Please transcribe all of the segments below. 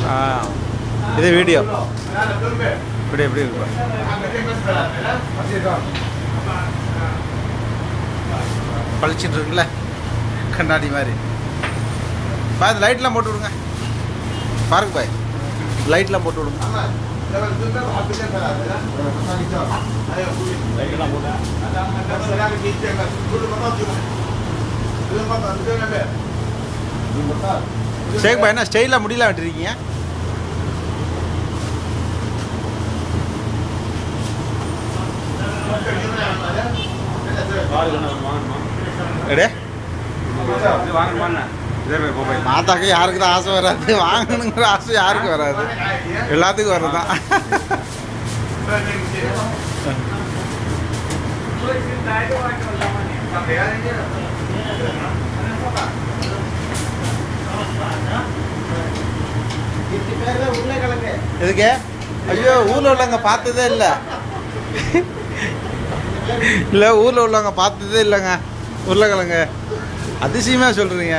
ஆ இது வீடியோ இப்படி எப்படி இருக்கும் பளிச்சுட்டு இருக்குல்ல கண்ணாடி மாதிரி பாய் லைட்லாம் போட்டு விடுங்க பாருங்க பாய் லைட்லாம் போட்டு விடுங்க ஷேக் பாய் என்ன ஸ்டைலாக முடியல விட்டுருக்கீங்க எடே மாத்தாக்கு யாருக்கு தான் ஆசை வராது வாங்கணுங்கிற ஆசை யாருக்கு வராது எல்லாத்துக்கும் வர்றதுதான் எதுக்கு ஐயோ ஊரில் உள்ளவங்க பார்த்ததே இல்லை இல்லை ஊரில் உள்ளவங்க பார்த்ததே இல்லைங்க உருளைக்கிழங்கு அதிசயமாக சொல்கிறீங்க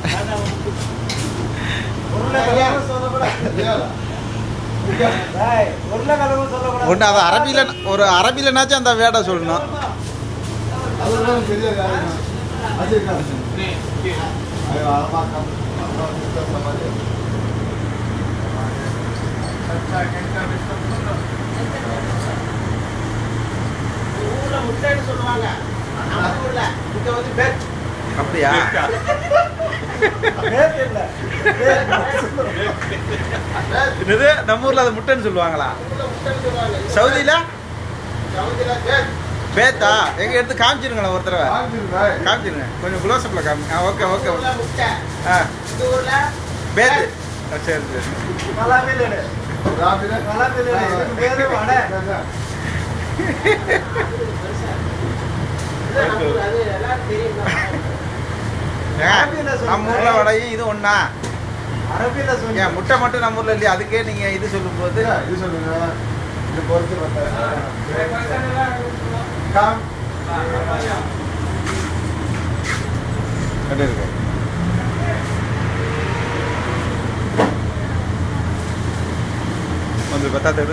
ஒன்று அது அரபியில் ஒரு அரபியிலனாச்சும் அந்த வேடை சொல்லணும் அப்படியா என்னது நம்ம ஊரில் அது முட்டைன்னு சொல்லுவாங்களா சவுதியில் பேத்தா எங்க எடுத்து காமிச்சிருங்களேன் ஒரு தடவை காமிச்சிருங்க கொஞ்சம் க்ளோஸ் அப்ல காமி ஆ ஓகே ஓகே ஆ பேத்து ஆ, சரி சரி ஏங்க, நம்ம ஊர்ல வடையும் இது ஒண்ணா அரபியில சொல்லி ஏன் முட்டை மட்டும் நம்ம ஊர்ல இல்லையா அதுக்கே நீங்க இது சொல்லும்போது இது சொல்லுங்க இது பொறுத்து பார்த்தா காம் எப்படி இருக்கு ಒಂದು ಗೊತ್ತಾಗ್ತದೆ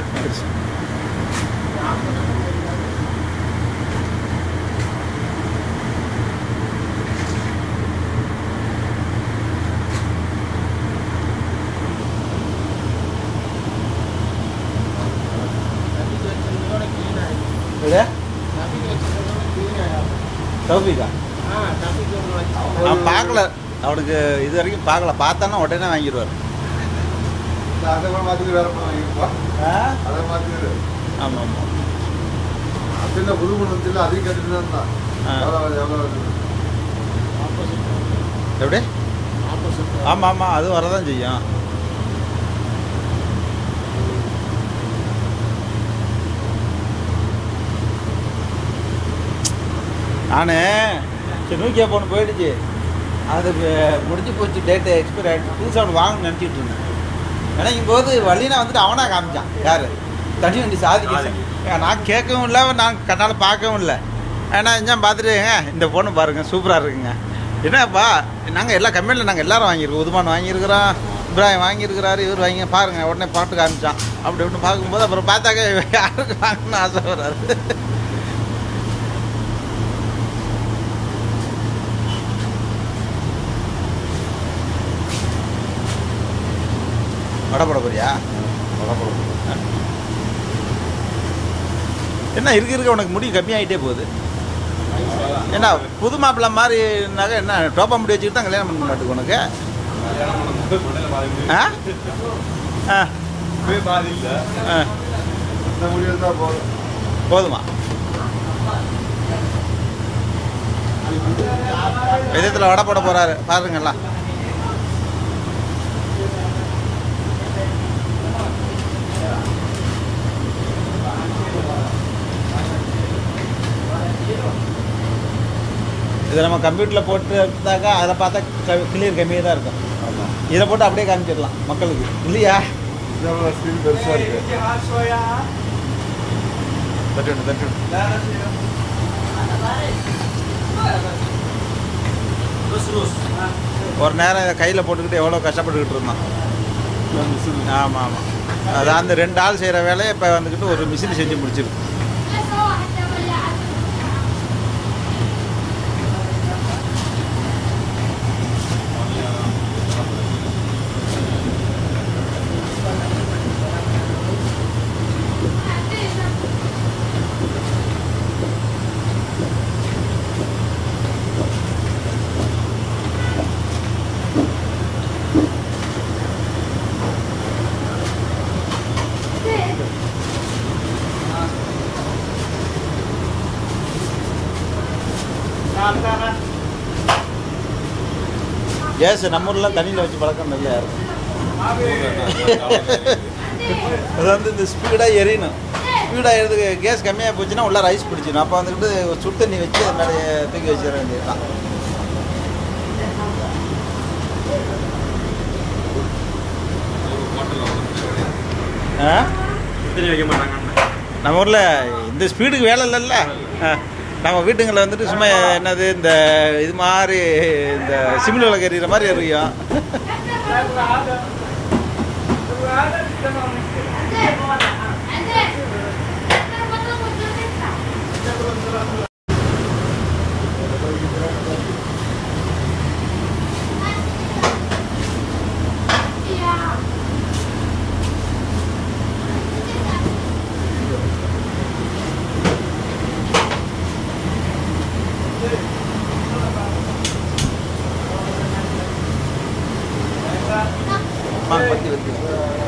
சௌபிகா நான் பார்க்கல அவனுக்கு இது வரைக்கும் பார்க்கல பார்த்தானா உடனே வாங்கிடுவார் அதை கூட மாத்திட்டு வேற வாங்கிப்பா அதை மாத்திட்டு ஆமாம் ஆமாம் அதுல புது மண் வந்து அதையும் கட்டிட்டு தான் ஆ. எவ்வளோ எவ்வளோ எப்படி ஆமாம் ஆமாம் அது வரதான் செய்யும் நான் சரி நோக்கியா ஃபோன் போயிடுச்சு அது வே- முடிஞ்சு போச்சு டேட்டு எக்ஸ்பைர் ஆகிடுச்சு புதுசாக ஒன்று வாங்கணும்னு நினச்சிட்டு இருந்தேன் நினைக்கும் போது வழினா வந்துட்டு அவனாக காமிச்சான் யார் தனி வண்டி சாதிக்க நான் கேட்கவும் இல்லை நான் கண்ணால் பார்க்கவும் இல்லை ஏன்னா இங்கே பார்த்துட்டு ஏங்க இந்த ஃபோனு பாருங்கள் சூப்பராக இருக்குங்க என்னப்பா நாங்கள் எல்லா கம்பெனியில் நாங்கள் எல்லாரும் வாங்கியிருக்கோம் உதுமான் வாங்கியிருக்கிறோம் இப்ராஹிம் வாங்கியிருக்கிறாரு இவர் வாங்கி பாருங்க உடனே பாட்டு காமிச்சான் அப்படி இப்படின்னு பார்க்கும்போது அப்புறம் பார்த்தாக்க யாருக்கு வாங்கணும்னு ஆசை வராது வடை போட போறியா என்ன இருக்க இருக்க உனக்கு முடி கம்மியாயிட்டே போகுது என்ன புது மாப்பிள்ளை மாதிரினாக்க என்ன டோப்பா முடி வச்சுக்கிட்டு தான் கல்யாணம் பண்ண மாட்டுக்கு உனக்கு ஆ ஆ ஆ இந்த முடிவு தான் போதும் போதுமா விதத்தில் வடை போட போறாரு பாருங்களா இதை நம்ம கம்ப்யூட்டரில் போட்டு எடுத்தாக்கா அதில் பார்த்தா கிளியர் கம்மியாக தான் இருக்கும் இதை போட்டு அப்படியே காமிச்சிடலாம் மக்களுக்கு இல்லையா இது எவ்வளோ ஸ்க்ரீன் பெருசாக இருக்கு தட்டு தட்டு ஒரு நேரம் இதை கையில் போட்டுக்கிட்டு எவ்வளோ கஷ்டப்பட்டுக்கிட்டு இருந்தான் ஆமாம் ஆமாம் அதான் அந்த ரெண்டு ஆள் செய்கிற வேலையை இப்போ வந்துக்கிட்டு ஒரு மிஷின் செஞ்சு முடிச்சிருக்கு கேஸ் நம்ம ஊர்லாம் தண்ணியில் வச்சு பழக்கம் நல்லா இருக்கும் அது வந்து இந்த ஸ்பீடாக எரியணும் ஸ்பீடாக எறது கேஸ் கம்மியாக போச்சுன்னா உள்ள ரைஸ் பிடிச்சிடும் அப்போ வந்துக்கிட்டு சுடு தண்ணி வச்சு அது மேலே தூக்கி வச்சிட வேண்டியதுதான் ஆ வைக்க மாட்டாங்க நம்ம ஊரில் இந்த ஸ்பீடுக்கு வேலை இல்லைல்ல ஆ. நம்ம வீட்டுங்களில் வந்துட்டு சும்மா என்னது இந்த இது மாதிரி இந்த சிமிழ் விளக்கு எறிகிற மாதிரி எறியும் வாங்க, பத்தி வைக்கிறேன்.